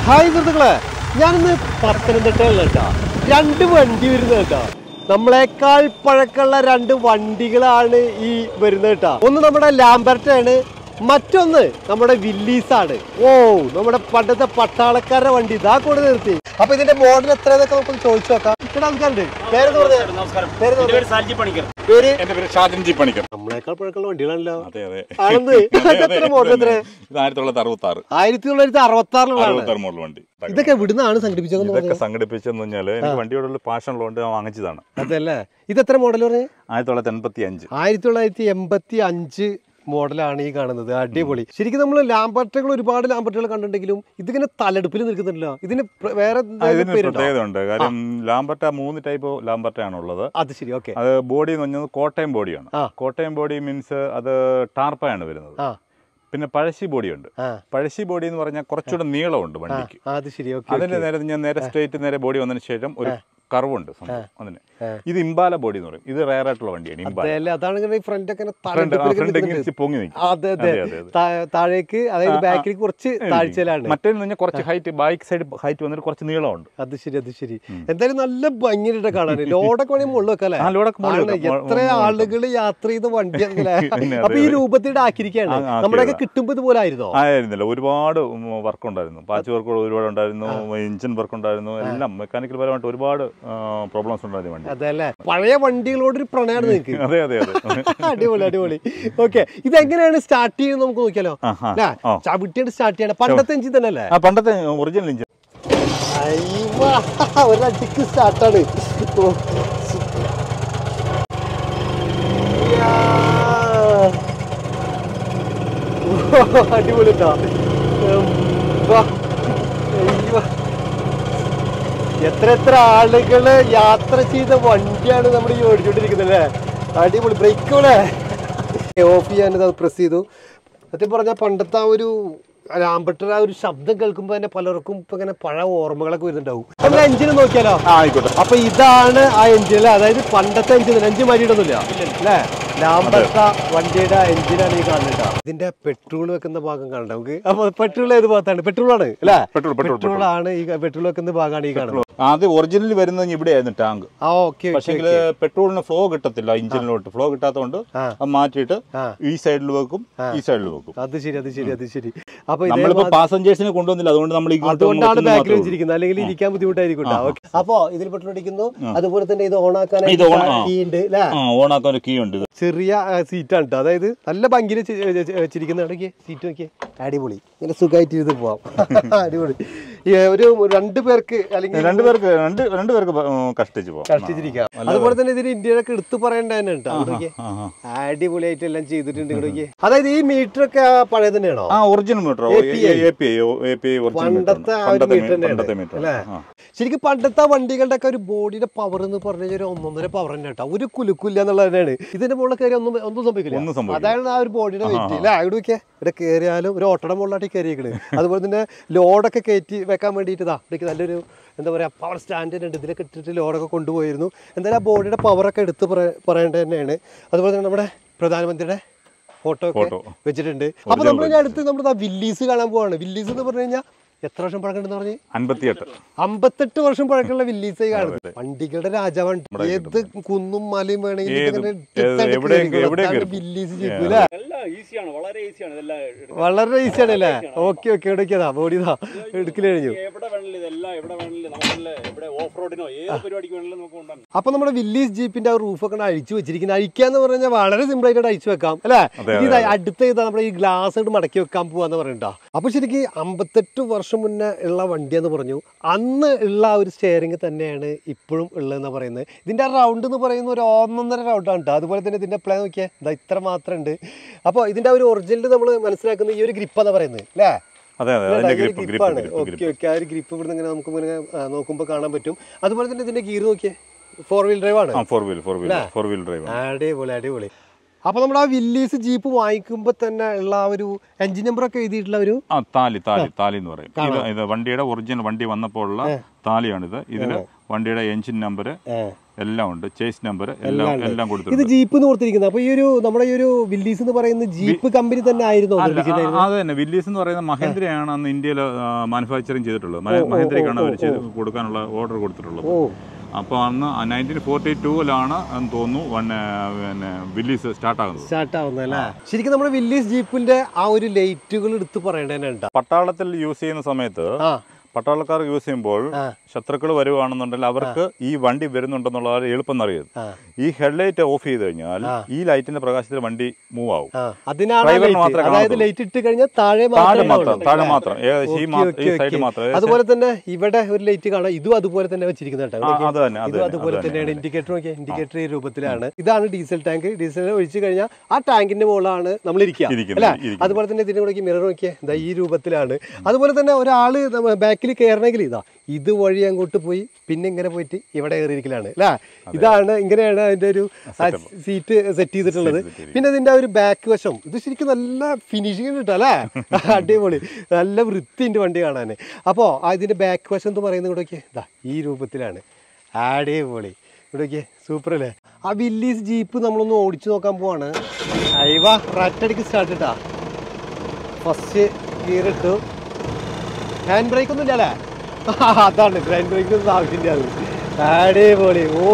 Hi സുഹൃത്തുക്കളെ ഞാനിന്ന് പത്തനംതിട്ടയുള്ള കേട്ടോ രണ്ട് വണ്ടി വരുന്നത് കേട്ടോ നമ്മളെക്കാൾ പഴക്കമുള്ള രണ്ട് വണ്ടികളാണ് ഈ വരുന്നത് കേട്ടോ ഒന്ന് നമ്മുടെ ലാംബർട്ടാണ് മറ്റൊന്ന് നമ്മുടെ വില്ലീസാണ് ഓ നമ്മുടെ പണ്ടത്തെ പട്ടാളക്കാരുടെ വണ്ടി ഇതാ കൊണ്ട് നിർത്തി അപ്പൊ ഇതിന്റെ മോഡൽ എത്രയെന്നൊക്കെ നമുക്ക് ചോദിച്ചു നോക്കാം ഇവിടെ ആൾക്കാരുണ്ട് പേരെന്ന് പറഞ്ഞേ നമസ്കാരം പേര് എന്റെ പേര് സാൽജി പണിക്കർ പേര് എന്റെ പേര് ഷാജൻ ജി പണിക്കർ നമ്മളെക്കാൾ പഴക്കമുള്ള വണ്ടികളാണല്ലോ അതെ അതെ ആണെന്ന് എത്ര മോഡൽ എത്ര ഇത് ആയിരത്തി തൊള്ളായിരത്തി അറുപത്തി ആറ് ആയിരത്തി തൊള്ളായിരത്തി അറുപത്തി ആറിലാണ് അറുപത്തി ആറ് മോഡൽ വണ്ടി ഇതൊക്കെ ഇവിടുന്നാണ് സംഘടിപ്പിച്ചതെന്ന് ഇതൊക്കെ സംഘടിപ്പിച്ചെന്ന് പറഞ്ഞാല് എനിക്ക് വണ്ടിയോടുള്ള പാഷൻ ഉള്ളതുകൊണ്ട് ഞാൻ വാങ്ങിച്ചതാണ് അതല്ലേ ഇത് എത്ര മോഡൽ പറഞ്ഞേ ആയിരത്തി തൊള്ളായിരത്തി എൺപത്തി അഞ്ച് ആയിരത്തി തൊള്ളായിരത്തി എൺപത്തി അഞ്ച് മോഡലാണ് ഈ കാണുന്നത് അടിപൊളി ശരിക്കും നമ്മൾ ലാംബർട്ടുകൾ ഒരുപാട് ലാംബർട്ടുകൾ കണ്ടിട്ടുണ്ടെങ്കിലും ഇതിങ്ങനെ തലടുപ്പിൽ നിൽക്കുന്നില്ല ഇതിന് പ്ര- വേറെ ആ, എന്തെങ്കിലും ഇതിന് പേരുണ്ടോ പ്രത്യേകത ഉണ്ട് കാര്യം ലാംബർട്ട മൂന്ന് ടൈപ്പ് ലാംബർട്ടയാണ് ഉള്ളത് അത് ശരി ഓക്കെ അത് ബോഡി എന്ന് പറഞ്ഞത് കോട്ടയം ബോഡിയാണ് ആ. കോട്ടയം ബോഡി മീൻസ് അത് ടാർപ്പയാണ് വരുന്നത് ആ പിന്നെ പഴശ്ശി ബോഡിയുണ്ട് ആ പഴശ്ശി ബോഡി എന്ന് പറഞ്ഞാൽ കുറച്ചുകൂടെ നീളമുണ്ട് വണ്ടിക്ക് ആ, അത് ശരി ഓക്കെ അതിന്റെ നേരെ ഞാൻ നേരെ സ്ട്രേറ്റ് നേരെ ബോഡി വന്നതിന് ശേഷം ഒരു കർവുണ്ട് സംഭവം അതിന് ആ. ഇത് ഇമ്പാല ബോഡി എന്ന് പറയും ഇത് റയർ ആയിട്ടുള്ള വണ്ടിയാണ് ഇമ്പാല അതല്ലേ അതാണ് ഇങ്ങനെ ഫ്രണ്ട് ഒക്കെ ഇങ്ങനെ ഫ്രണ്ട് തലടുപ്പിൽ ഇങ്ങനെ ഫ്രണ്ട് നിൽക്കുന്നുണ്ട്. ഇങ്ങനെ പൊങ്ങി നിൽക്കും അതെ അതെ അതെ, അതെ, അതെ. താ- താഴേക്ക് അതായത് ആ, ആ. ബാക്കിൽ കുറച്ച് താഴ്ചയിലാണ് മറ്റേന്ന് പറഞ്ഞാൽ കുറച്ച് ഹൈറ്റ് ബൈക്ക് സൈഡ് ഹൈറ്റ് വന്നിട്ട് കുറച്ച് നീളമുണ്ട് അത് ശരി അത് ശരി എന്തായാലും നല്ല ഭംഗിയിട്ട് കാണാൻ ലോഡൊക്കെ വേണമെങ്കിൽ മുകളിൽ വെക്കാം ആ, ലോഡൊക്കെ മുകളിൽ ആണ്. വെക്കാം. എത്ര മുകളിൽ ആളുകൾ യാത്ര ചെയ്ത വണ്ടിയാണല്ലേ പിന്നെ അപ്പൊ ഈ അതെ. രൂപത്തിൽ ആക്കിയിരിക്കുകയാണ് ആ, ആക്കിയതാ. നമ്മുടെയൊക്കെ കിട്ടുമ്പോ ഇതുപോലെ ആയിരുന്നോ ആയിരുന്നില്ല ഒരുപാട് വർക്ക് ഉണ്ടായിരുന്നു പാച്ച് വർക്ക് ഒരുപാട് ഉണ്ടായിരുന്നു എഞ്ചിൻ വർക്ക് ഉണ്ടായിരുന്നു എല്ലാം മെക്കാനിക്കൽ പരമായിട്ട് ഒരുപാട് പ്രോബ്ലംസ് ഉണ്ടായിരുന്നു ഈ വണ്ടി അതല്ലേ പഴയ വണ്ടികളോട് ഒരു പ്രണയമാണ് നിങ്ങൾക്ക് അതെ അതെ അതെ അടിപൊളി അടിപൊളി ഓക്കെ ഇതെങ്ങനെയാണ് സ്റ്റാർട്ട് ചെയ്യുന്നത് നമുക്ക് നോക്കിയാലോ ആ, ആ, അല്ലേ ആ. ചവിട്ടിയാണ് സ്റ്റാർട്ട് ചെയ്യണം പണ്ടത്തെ എഞ്ചിൻ തന്നെ അല്ലേ ആ പണ്ടത്തെ ഒറിജിനൽ എഞ്ചിൻ അയ്യവാ, ഒരടിക്ക് സ്റ്റാർട്ടാണ് അടിപൊളി ട്ടോ. ഉം, വാ. അയ്യോ. എത്ര എത്ര ആളുകള് യാത്ര ചെയ്ത വണ്ടിയാണ് നമ്മൾ ഈ ഓടിച്ചോണ്ടിരിക്കുന്നത് അല്ലേ അടിപൊളി ബ്രേക്കോളെ ഓഫ് ചെയ്യാൻ പ്രസ് ചെയ്തു സത്യം പറഞ്ഞാൽ പണ്ടത്തെ ആ ഒരു രാമ്പട്ടർ ആ ഒരു ശബ്ദം കേൾക്കുമ്പോൾ തന്നെ പലർക്കും ഇപ്പൊ ഇങ്ങനെ പഴയ ഓർമ്മകളൊക്കെ വരുന്നുണ്ടാവും നമ്മൾ എഞ്ചിന് നോക്കിയാലോ ആ ആയിക്കോട്ടെ അപ്പൊ ഇതാണ് ആ എഞ്ചിൻ അല്ലേ അതായത് പണ്ടത്തെ എഞ്ചിൻ എഞ്ചിൻ മാറ്റിയിട്ടൊന്നുമില്ല അല്ലേ ലാംബർട്ട വണ്ടിയുടെ എഞ്ചിനാണ് ഈ കാണുന്നത് ഇതിന്റെ പെട്രോൾ വെക്കുന്ന ഭാഗം കാണണ്ട നമുക്ക് അപ്പൊ പെട്രോൾ ഏത് ഭാഗത്താണ് പെട്രോൾ ആണ് അല്ലേ പെട്രോൾ പെട്രോൾ പെട്രോൾ ആണ് ഈ പെട്രോൾ വെക്കുന്ന ഭാഗമാണ് ഈ കാണുന്നത് ആദ്യം ഒറിജിനൽ വരുന്നത് ഇവിടെയായിരുന്നു ടാങ്ക് ആ ഓക്കെ പക്ഷെങ്കിൽ പെട്രോളിന് ഫ്ലോ കിട്ടത്തില്ല എഞ്ചിനിലോട്ട് ഫ്ലോ കിട്ടാത്തതുകൊണ്ട് ആ. അത് മാറ്റിയിട്ട് ആ. ഈ സൈഡിൽ വെക്കും ഈ സൈഡിൽ വെക്കും അത് ശരി അത് ശരി അത് ശരി അപ്പൊ ഇതേ നമ്മളിപ്പോ പാസഞ്ചേഴ്സിനെ കൊണ്ടുവന്നില്ല അതുകൊണ്ട് നമ്മൾ ഇങ്ങോട്ട് അതുകൊണ്ടാണ് വെക്കുന്നത് ബാക്കിൽ മാത്രമേ ഉള്ളൂ. വെച്ചിരിക്കുന്നത് അല്ലെങ്കിൽ ഇരിക്കാൻ ബുദ്ധിമുട്ടായിരിക്കും ട്ടോ. Okay. അപ്പൊ ഇതിൽ പെട്രോൾ അടിക്കുന്നു അതുപോലെ തന്നെ ഇത് ഓൺ ആക്കാൻ ഇത് on- ആ. കീ ഉണ്ട് അല്ലേ ആ ഓണാക്കാൻ ഒരു കീ ഉണ്ട് ഇത് ചെറിയ സീറ്റാണ് കേട്ടോ അതായത് നല്ല ഭംഗിയിൽ വെച്ചിരിക്കുന്ന ഇടയ്ക്ക് സീറ്റ് നോക്കിയേ അടിപൊളി ഇങ്ങനെ സുഖമായിട്ട് ഇരുന്ന് പോവാം അടിപൊളി ഈ ഒരു രണ്ട് പേർക്ക് അല്ലെങ്കിൽ രണ്ടുപേർക്ക് രണ്ട് രണ്ടുപേർക്ക് ബ- ഉം, കഷ്ടിച്ച് പോവാം കഷ്ടിച്ചിരിക്കാം അതുപോലെ തന്നെ ഇതിന് ഇന്ത്യയിലൊക്കെ എടുത്തു പറയേണ്ട തന്നെ ഉണ്ട് നോക്കിയേ ആ, ആ. അടിപൊളിയായിട്ട് എല്ലാം ചെയ്തിട്ടുണ്ട് ഇവിടേക്ക് അതായത് ഈ മീറ്റർ ഒക്കെ ആ പഴയ തന്നെയാണോ ആ original meter API. A P I A P I original പണ്ടത്തെ ആ ഒരു പണ്ടത്തെ മീറ്റർ മീ- പണ്ടത്തെ തന്നെയാണ് മീറ്റർ അല്ലേ ശരിക്കും പണ്ടത്തെ വണ്ടികളുടെ ഒക്കെ ഒരു ബോഡിയുടെ പവർ എന്ന് പറഞ്ഞു കഴിഞ്ഞാൽ ഒരു ഒന്നൊന്നര പവർ തന്നെ കേട്ടോ ഒരു കുലുക്കില്ല എന്നുള്ളത് തന്നെയാണ് ഇതിന്റെ മുകളിൽ കയറി ഒന്നും ഒന്നും സംഭവിക്കില്ല ഒന്നും സംഭവിക്കില്ല. അതാണ് ആ ഒരു ബോഡിയുടെ വെയിറ്റ് അല്ലേ ഇവിടെ നോക്കിയാൽ ഇവിടെ കയറിയാലും ഒരു ഓട്ടയുടെ മുകളിലായിട്ട് കയറിയേക്കണ് അതുപോലെ തന്നെ ലോഡൊക്കെ കയറ്റി വെക്കാൻ വേണ്ടിയിട്ട് ഇതാ ഇവിടേക്ക് നല്ലൊരു എന്താ പറയുക പവർ സ്റ്റാൻഡ് ഉണ്ട് ഇതിലൊക്കെ ഇട്ടിട്ട് ലോഡൊക്കെ കൊണ്ടുപോയിരുന്നു എന്തായാലും ആ ബോഡിയുടെ പവറൊക്കെ എടുത്ത് പറ- പറയേണ്ടത് തന്നെയാണ് അതുപോലെ തന്നെ നമ്മുടെ പ്രധാനമന്ത്രിയുടെ ഫോട്ടോ ഒക്കെ Photo. വെച്ചിട്ടുണ്ട് അപ്പൊ നമ്മൾ ഇനി അടുത്ത് നമ്മുടെ വില്ലീസ് കാണാൻ പോവാണ് വില്ലീസ് എന്ന് പറഞ്ഞു കഴിഞ്ഞാൽ എത്ര വർഷം പഴക്കണ്ടെന്ന് പറഞ്ഞ് അൻപത്തിയെട്ട് അമ്പത്തെട്ട് വർഷം പഴക്കമുള്ള വില്ലീസായി കാണുന്നത് വണ്ടികളുടെ രാജാവാണ് ഏത് കുന്നും മലയും വേണമെങ്കിൽ ഏത് ഇതിങ്ങനെ ഏത് ടിപ്പായിട്ട് എവിടെയും- കയറിക്കോളും. എവിടെയും അതാണ് കയറിപ്പോ. വില്ലീസ് ജീപ്പ് അല്ലേ എല്ലാം ഈസിയാണ് വളരെ ഈസിയാണ് ഇതെല്ലാം എടുക്കാൻ. വളരെ ഈസി ആണല്ലേ ഓക്കെ ഓക്കെ എടുക്കതാ ബോഡിതാ എടുക്കല് കഴിഞ്ഞു എവിടെ വേണമെങ്കിലും ഇതെല്ലാം എവിടെ വേണമെങ്കിലും നമുക്കല്ല ഇവിടെ ഓഫ് റോഡിനോ ഏത് പരിപാടിക്ക് വേണമെങ്കിലും നമുക്ക് കൊണ്ടുവരാം അപ്പൊ നമ്മുടെ വില്ലീസ് ജീപ്പിന്റെ ആ റൂഫൊക്കെ അഴിച്ചു വെച്ചിരിക്കുന്നത് അഴിക്കാന്ന് പറഞ്ഞാൽ വളരെ സിമ്പിൾ ആയിട്ട് അഴിച്ചു വെക്കാം അല്ലേ അതെ, ഇത് അടുത്ത ഇതാ നമ്മുടെ ഈ ഗ്ലാസ് ഇട്ട് മടക്കി വെക്കാൻ പോവാന്ന് പറയണ്ട അപ്പൊ ശരിക്കും അമ്പത്തെട്ട് വർഷം മുന്നേ ഉള്ള വണ്ടിയെന്ന് പറഞ്ഞു അന്ന് ഉള്ള ആ ഒരു സ്റ്റിയറിംഗ് തന്നെയാണ് ഇപ്പോഴും ഉള്ളതെന്ന് പറയുന്നത് ഇതിന്റെ റൗണ്ട് എന്ന് പറയുന്ന ഒരു ഒന്നൊന്നര റൗണ്ടാണ് കേട്ടോ അതുപോലെ തന്നെ ഇതിന്റെ പ്ലേ നോക്കിയാൽ ഇതാ ഇത്ര മാത്രം ഉണ്ട് അപ്പോൾ ഇതിന്റെ ആ ഒരു ഒറിജിനൽ നമ്മൾ മനസ്സിലാക്കുന്ന ഈ ഒരു ഗ്രിപ്പാന്ന് പറയുന്നത് അല്ലേ അതെ അതെ അതിന്റെ ഗ്രിപ്പ് ഗ്രിപ്പ് ഗ്രിപ്പാണ് ഗ്രിപ്പ് ഓക്കെ ഗ്രിപ്പ് ഓക്കെ ആ ഒരു ഗ്രിപ്പ് ഇവിടെ ഇങ്ങനെ നമുക്ക് ഇങ്ങനെ നോക്കുമ്പോൾ കാണാൻ പറ്റും അതുപോലെ തന്നെ ഇതിന്റെ ഗിയർ നോക്കിയേ ഫോർ വീൽ ഡ്രൈവ് ആണ് ആ four wheel four wheel four wheel drive അടിപൊളി അടിപൊളി അപ്പൊ നമ്മൾ ആ വില്ലീസ് ജീപ്പ് വാങ്ങിക്കുമ്പോൾ തന്നെ ഉള്ള ആ ഒരു എഞ്ചിൻ നമ്പർ ഒക്കെ എഴുതിയിട്ടുള്ള ഒരു ആ താലി താലി താലി എന്ന് പറയും ഇത് ഇത് വണ്ടിയുടെ ഒറിജിനൽ വണ്ടി വന്നപ്പോൾ ഉള്ള താലിയാണിത് ഇതില് വണ്ടിയുടെ എഞ്ചിൻ നമ്പർ എല്ലാം ഉണ്ട് ചേസ് നമ്പർ എല്ലാം ഉണ്ട്. എല്ലാം ഇത് കൊടുത്തിട്ടുണ്ട് ജീപ്പ് എന്ന് ഓർത്തിരിക്കുന്നത് അപ്പൊ ഈ ഒരു നമ്മുടെ ഈ ഒരു വില്ലീസ് എന്ന് പറയുന്ന ജീപ്പ് കമ്പനി തന്നെ ആയിരുന്നു അല്ല, നിർമ്മിച്ചിട്ടുണ്ടായിരുന്നത്? ആ, അത് തന്നെ വില്ലീസ് എന്ന് പറയുന്ന മഹേന്ദ്രയാണ് അന്ന് ഇന്ത്യയിൽ മാനുഫാക്ചറിങ് ചെയ്തിട്ടുള്ളത് മഹേ- മഹേന്ദ്രയ്ക്കാണ് അവർ ചെയ്ത് കൊടുക്കാനുള്ള ഓർഡർ കൊടുത്തിട്ടുള്ളത് ഓ അപ്പോൾ അന്ന് നയൻറ്റീൻ ഫോർട്ടി ടൂവിലാണ് എന്ന് തോന്നുന്നു വൺ പിന്നെ വില്ലീസ് സ്റ്റാർട്ട് ആകുന്നത് സ്റ്റാർട്ട് ആവുന്നത് അല്ലേ ശരിക്കും നമ്മുടെ വില്ലീസ് ജീപ്പിന്റെ ആ ഒരു ലൈറ്റുകൾ എടുത്ത് പറയേണ്ടതുണ്ട് പട്ടാളത്തിൽ യൂസ് ചെയ്യുന്ന സമയത്ത് ആ പട്ടാളക്കാർ യൂസ് ചെയ്യുമ്പോൾ ആ. ശത്രുക്കൾ വരുവാണെന്നുണ്ടെങ്കിൽ അവർക്ക് ഈ വണ്ടി വരുന്നുണ്ടെന്നുള്ള ഒരു എളുപ്പം അറിയത് ആ. ഈ ഹെഡ്ലൈറ്റ് ഓഫ് ചെയ്ത് കഴിഞ്ഞാൽ ആ. ഈ ലൈറ്റിന്റെ പ്രകാശത്തിൽ വണ്ടി മൂവ് ആവും ആ അതിനാണ് ഡ്രൈവറിന് light. മാത്രമേ അതായത് കാണത്തുള്ളൂ. ലൈറ്റ് ഇട്ട് കഴിഞ്ഞാൽ താഴെ താഴെ മാത്രമേ മാത്രം കാണുള്ളൂ. താഴെ മാത്രം ഏകദേശം ഈ ഓക്കേ, മാ- ഓക്കേ, ഈ സൈഡ് ഓക്കേ. മാത്രം ഏകദേശം- അതുപോലെ തന്നെ ഇവിടെ ഒരു ലൈറ്റ് കാണാം ഇതും അതുപോലെ തന്നെ വെച്ചിരിക്കുന്നത് കേട്ടോ ആ, നോക്കിയേ. അത് തന്നെ, അത് ഇതും തന്നെ, അതുപോലെ അത് തന്നെയാണ് തന്നെ. ഇൻഡിക്കേറ്റർ നോക്കിയാൽ ഇൻഡിക്കേറ്റർ ഈ രൂപത്തിലാണ് ഇതാണ് ഡീസൽ ടാങ്ക് ഡീസൽ ഒഴിച്ചു കഴിഞ്ഞാൽ ആ ടാങ്കിന്റെ മുകളിലാണ് നമ്മൾ ഇരിക്കുക ഇരിക്കുന്നത്, അല്ലേ ഇരിക്കുന്നത്. അതുപോലെ തന്നെ ഇതിന്റെ കൂടെ മിറർ നോക്കിയാൽ ഇതാ ഈ രൂപത്തിലാണ് അതുപോലെ തന്നെ ഒരാള് ബാക്കിൽ കയറണമെങ്കിൽ ഇതാ ഇതുവഴി അങ്ങോട്ട് പോയി പിന്നെ ഇങ്ങനെ പോയിട്ട് ഇവിടെ കയറിയിരിക്കലാണ് അല്ലേ ഇതാണ് ഇങ്ങനെയാണ് അതിന്റെ ഒരു സീറ്റ് സെറ്റ് ചെയ്തിട്ടുള്ളത് set ചെയ്തിരിക്കുന്നത്. പിന്നെ ഇതിന്റെ ആ ഒരു ബാക്ക് വശം ഇത് ശരിക്കും നല്ല ഫിനിഷിങ് കിട്ടും അല്ലേ അടിപൊളി നല്ല വൃത്തിൻ്റെ വണ്ടി കാണാൻ അപ്പോൾ ഇതിന്റെ ബാക്ക് വശം എന്ന് പറയുന്നത് ഇവിടെ നോക്കിയേ ഇതാ ഈ രൂപത്തിലാണ് അടിപൊളി ഇവിടെ നോക്കിയേ സൂപ്പർ അല്ലേ ആ വില്ലീസ് ജീപ്പ് നമ്മളൊന്ന് ഓടിച്ചു നോക്കാൻ പോവാണ് അയവ ററ്റടിക്ക് സ്റ്റാർട്ട് ഇട്ടാ ഫസ്റ്റ് ഗിയർ ഇട്ടു ഹാൻഡ് ബ്രേക്ക് ഒന്നും ഇല്ല അല്ലേ അതാണ് ഹാൻഡ് ബ്രേക്ക് ഒന്നും ആവശ്യമില്ല അത് അടിപൊളി ഓ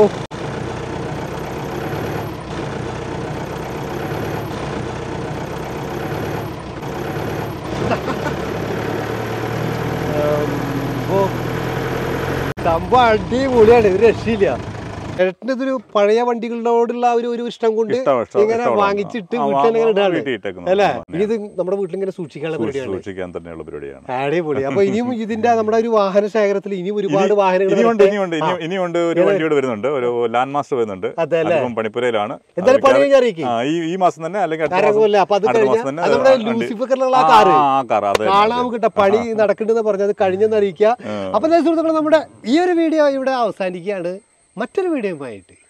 അമ്പോ. സംഭവം അടിപൊളിയാണ് ഒരു രക്ഷയില്ല ഏട്ടന് ഇതൊരു പഴയ വണ്ടികളോടുള്ള ഒരു ഒരു ഇഷ്ടം കൊണ്ട് ഇഷ്ടം, ഇഷ്ടം, ഇങ്ങനെ ഇഷ്ടമുള്ളതാണ്. വാങ്ങിച്ചിട്ട് ആ, വീട്ടിൽ ഇങ്ങനെ വാ- ഇടാണ് വീട്ടിൽ ഇട്ടേക്കുന്നു. അല്ലേ ആ, ഇനി ഇത് നമ്മുടെ വീട്ടിൽ ഇങ്ങനെ സൂക്ഷിക്കാനുള്ള സൂക്ഷിച്ച് പരിപാടിയാണ് സൂക്ഷിക്കാൻ തന്നെയുള്ള പരിപാടിയാണ് അടിപൊളി അപ്പൊ ഇനിയും ഇതിന്റെ നമ്മുടെ ഒരു വാഹന ശേഖരത്തിൽ ഇനിയും ഒരുപാട് വാഹനങ്ങൾ ഇനിയുണ്ട് വരട്ടെ. ഇനിയുണ്ട് ഇനി- ഇനിയുണ്ട് ഒരു വണ്ടിയോട് വരുന്നുണ്ട് ഒരു ലാൻഡ് മാസ്റ്റർ വരുന്നുണ്ട് അതെ അല്ലേ? അതിപ്പം പണിപ്പുരയിലാണ് എന്തായാലും പണി കഴിഞ്ഞ് അറിയിക്കും ആ, ഈ ഈ മാസം തന്നെ അല്ലെങ്കിൽ അടുത്ത കരകമല്ല അപ്പൊ അത് അടുത്ത കഴിഞ്ഞ മാസം തന്നെ അത് നമ്മുടെ വണ്ടി- ലൂസിഫറിലുള്ള ആ ആ, കാറ് ആ കാർ അതെ കാണാൻ നമുക്ക് കിട്ടാം പണി നടക്കുന്നുണ്ടെന്ന് പറഞ്ഞത് കഴിഞ്ഞെന്ന് അറിയിക്കുക അപ്പൊ എന്താ സുഹൃത്തുക്കളെ നമ്മുടെ ഈ ഒരു വീഡിയോ ഇവിടെ അവസാനിക്കുകയാണ് മറ്റൊരു വീഡിയോയുമായിട്ട്